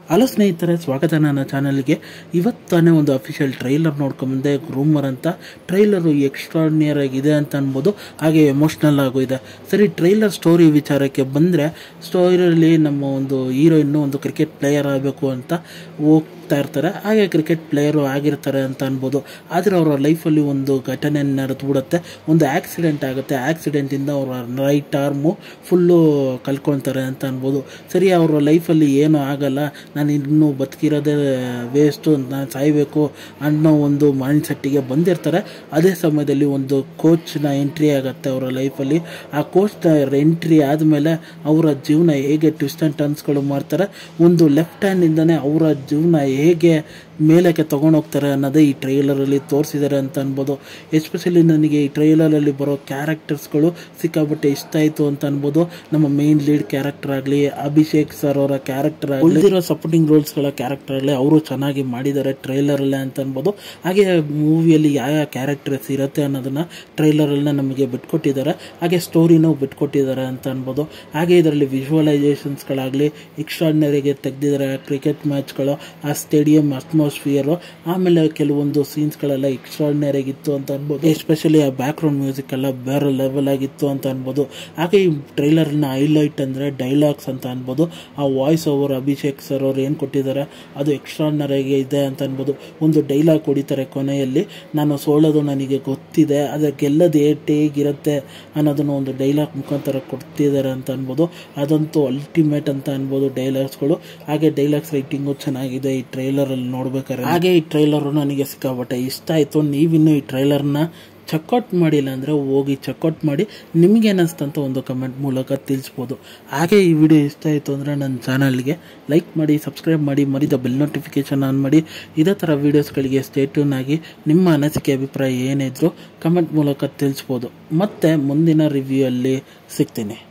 hello ಸ್ನೇಹಿತರೆ ಸ್ವಾಗತ ನನ್ನ ಚಾನಲ್ಗೆ ಇವತ್ತಾನೆ ಒಂದು ಅಫಿಷಿಯಲ್ ಟ್ರೈಲರ್ ನೋಡ್ಕೊಂಬಂದೆ ರೂಮರ್ ಅಂತ ಟ್ರೈಲರು ಎಕ್ಸ್ಟ್ರಾರ್ಡಿನಿಯರ್ ಆಗಿದೆ ಅಂತ ಅನ್ಬೋದು ಹಾಗೆ ಎಮೋಷ್ನಲ್ ಆಗು ಇದೆ ಸರಿ ಟ್ರೈಲರ್ ಸ್ಟೋರಿ ವಿಚಾರಕ್ಕೆ ಬಂದರೆ ಸ್ಟೋರಿಯಲ್ಲಿ ನಮ್ಮ ಒಂದು ಹೀರೋಯಿನ್ನು ಒಂದು ಕ್ರಿಕೆಟ್ ಪ್ಲೇಯರ್ ಆಗಬೇಕು ಅಂತ ಹೋಗ್ತಾ ಇರ್ತಾರೆ ಹಾಗೆ ಕ್ರಿಕೆಟ್ ಪ್ಲೇಯರು ಆಗಿರ್ತಾರೆ ಅಂತ ಅನ್ಬೋದು ಆದರೆ ಅವರ ಲೈಫಲ್ಲಿ ಒಂದು ಘಟನೆ ನಡೆದ್ಬಿಡುತ್ತೆ ಒಂದು ಆಕ್ಸಿಡೆಂಟ್ ಆಗುತ್ತೆ ಆಕ್ಸಿಡೆಂಟಿಂದ ಅವರ ರೈಟ್ ಆರ್ಮು ಫುಲ್ಲು ಕಳ್ಕೊಳ್ತಾರೆ ಅಂತ ಅನ್ಬೋದು ಸರಿ ಅವರ ಲೈಫಲ್ಲಿ ಏನೂ ಆಗಲ್ಲ ನಾನು ಇನ್ನೂ ಬದುಕಿರೋದೇ ವೇಸ್ಟು ನಾನು ಸಾಯಬೇಕು ಅನ್ನೋ ಒಂದು ಮೈಂಡ್ ಸೆಟ್ಟಿಗೆ ಬಂದಿರ್ತಾರೆ ಅದೇ ಸಮಯದಲ್ಲಿ ಒಂದು ಕೋಚ್ನ ಎಂಟ್ರಿ ಆಗುತ್ತೆ ಅವರ ಲೈಫಲ್ಲಿ ಆ ಕೋಚ್ನ ಎಂಟ್ರಿ ಆದಮೇಲೆ ಅವರ ಜೀವನ ಹೇಗೆ ಟ್ವಿಸ್ಟ್ ಆ್ಯಂಡ್ ಟರ್ನ್ಸ್ಗಳು ಮಾಡ್ತಾರೆ ಒಂದು ಲೆಫ್ಟ್ ಹ್ಯಾಂಡಿಂದನೇ ಅವರ ಜೀವನ ಹೇಗೆ ಮೇಲಕ್ಕೆ ತೊಗೊಂಡೋಗ್ತಾರೆ ಅನ್ನೋದೇ ಈ ಟ್ರೈಲರಲ್ಲಿ ತೋರಿಸಿದ್ದಾರೆ ಅಂತ ಅನ್ಬೋದು ಎಸ್ಪೆಷಲಿ ನನಗೆ ಈ ಟ್ರೈಲರಲ್ಲಿ ಬರೋ ಕ್ಯಾರೆಕ್ಟರ್ಸ್ಗಳು ಸಿಕ್ಕಾಪಟ್ಟೆ ಇಷ್ಟ ಆಯಿತು ಅಂತ ಅನ್ಬೋದು ನಮ್ಮ ಮೇನ್ ಲೀಡ್ ಕ್ಯಾರೆಕ್ಟರ್ ಆಗಲಿ ಅಭಿಷೇಕ್ ಸರ್ ಅವರ ಕ್ಯಾರೆಕ್ಟರ್ ಆಗಲಿ ಉಳಿದಿರೋ ಸಪೋರ್ಟಿಂಗ್ ರೋಲ್ಸ್ಗಳ ಕ್ಯಾರೆಕ್ಟರ್ ಆಗಲಿ ಅವರು ಚೆನ್ನಾಗಿ ಮಾಡಿದ್ದಾರೆ ಟ್ರೈಲರಲ್ಲೇ ಅಂತ ಅನ್ಬೋದು ಹಾಗೆ ಮೂವಿಯಲ್ಲಿ ಯಾವ ಯಾವ ಕ್ಯಾರೆಕ್ಟರ್ಸ್ ಇರುತ್ತೆ ಅನ್ನೋದನ್ನ ಟ್ರೈಲರಲ್ಲೇ ನಮಗೆ ಬಿಟ್ಕೊಟ್ಟಿದ್ದಾರೆ ಹಾಗೆ ಸ್ಟೋರಿನೂ ಬಿಟ್ಕೊಟ್ಟಿದ್ದಾರೆ ಅಂತ ಅನ್ಬೋದು ಹಾಗೆ ಇದರಲ್ಲಿ ವಿಜುವಲೈಸೇಷನ್ಸ್ಗಳಾಗಲಿ ಎಕ್ಸ್ಟ್ರಾರ್ಡಿನರಿಗೆ ತೆಗೆದಿದ್ದಾರೆ ಕ್ರಿಕೆಟ್ ಮ್ಯಾಚ್ಗಳು ಆ ಸ್ಟೇಡಿಯಂ ಅಟ್ಮಾಸ್ಫಿಯರು ಆಮೇಲೆ ಕೆಲವೊಂದು ಸೀನ್ಸ್ಗಳೆಲ್ಲ ಎಕ್ಸ್ಟ್ರಾರ್ಡಿನರಿ ಆಗಿತ್ತು ಅಂತ ಅನ್ಬೋದು ಎಸ್ಪೆಷಲಿ ಆ ಬ್ಯಾಕ್ಗ್ರೌಂಡ್ ಮ್ಯೂಸಿಕ್ ಎಲ್ಲ ಬೇರೆ ಲೆವೆಲ್ ಆಗಿತ್ತು ಅಂತ ಅನ್ಬೋದು ಹಾಗೆ ಈ ಟ್ರೈಲರ್ನ ಹೈಲೈಟ್ ಅಂದರೆ ಡೈಲಾಗ್ಸ್ ಅಂತ ಅನ್ಬೋದು ಆ ವಾಯ್ಸ್ ಓವರ್ ಅಭಿಷೇಕ್ ಸರ್ ಅವ್ರು ಏನು ಕೊಟ್ಟಿದ್ದಾರೆ ಅದು ಎಕ್ಸ್ಟ್ರಾರ್ಡಿನರಿ ಇದೆ ಅಂತ ಅನ್ಬೋದು ಒಂದು ಡೈಲಾಗ್ ಹೊಡಿತಾರೆ ಕೊನೆಯಲ್ಲಿ ನಾನು ಸೋಲೋದು ನನಗೆ ಗೊತ್ತಿದೆ ಆದರೆ ಗೆಲ್ಲದು ಏಟ್ ಹೇಗಿರುತ್ತೆ ಅನ್ನೋದನ್ನು ಒಂದು ಡೈಲಾಗ್ ಮುಖಾಂತರ ಕೊಡ್ತಿದ್ದಾರೆ ಅಂತ ಅನ್ಬೋದು ಅದಂತೂ ಅಲ್ಟಿಮೇಟ್ ಅಂತ ಅನ್ಬೋದು ಡೈಲಾಗ್ಸ್ಗಳು ಹಾಗೆ ಡೈಲಾಗ್ಸ್ ರೈಟಿಂಗು ಚೆನ್ನಾಗಿದೆ ಈ ಟ್ರೈಲರಲ್ಲಿ ನೋಡ್ಬೇಕಾದ್ರೆ ಹಾಗೆ ಈ ಟ್ರೈಲರು ನನಗೆ ಸಿಕ್ಕಾಪಟ್ಟೆ ಇಷ್ಟ ಆಯಿತು ನೀವಿನ್ನೂ ಈ ಟ್ರೈಲರ್ನ ಚೆಕ್ಔಟ್ ಮಾಡಿಲ್ಲ ಅಂದರೆ ಹೋಗಿ ಚೆಕ್ಔಟ್ ಮಾಡಿ ನಿಮಗೇನಿಸ್ತು ಅಂತ ಒಂದು ಕಮೆಂಟ್ ಮೂಲಕ ತಿಳಿಸ್ಬೋದು ಹಾಗೆ ಈ ವಿಡಿಯೋ ಇಷ್ಟ ಆಯಿತು ಅಂದರೆ ನನ್ನ ಚಾನಲ್ಗೆ ಲೈಕ್ ಮಾಡಿ ಸಬ್ಸ್ಕ್ರೈಬ್ ಮಾಡಿ ಮರಿದ ಬೆಲ್ ನೋಟಿಫಿಕೇಷನ್ ಆನ್ ಮಾಡಿ ಇದೇ ಥರ ವೀಡಿಯೋಸ್ಗಳಿಗೆ ಸ್ಟೇಟ್ಯೂನ್ ಆಗಿ ನಿಮ್ಮ ಅನಿಸಿಕೆ ಅಭಿಪ್ರಾಯ ಏನಿದ್ರು ಕಮೆಂಟ್ ಮೂಲಕ ತಿಳಿಸ್ಬೋದು ಮತ್ತು ಮುಂದಿನ ರಿವ್ಯೂ ಅಲ್ಲಿ ಸಿಗ್ತೀನಿ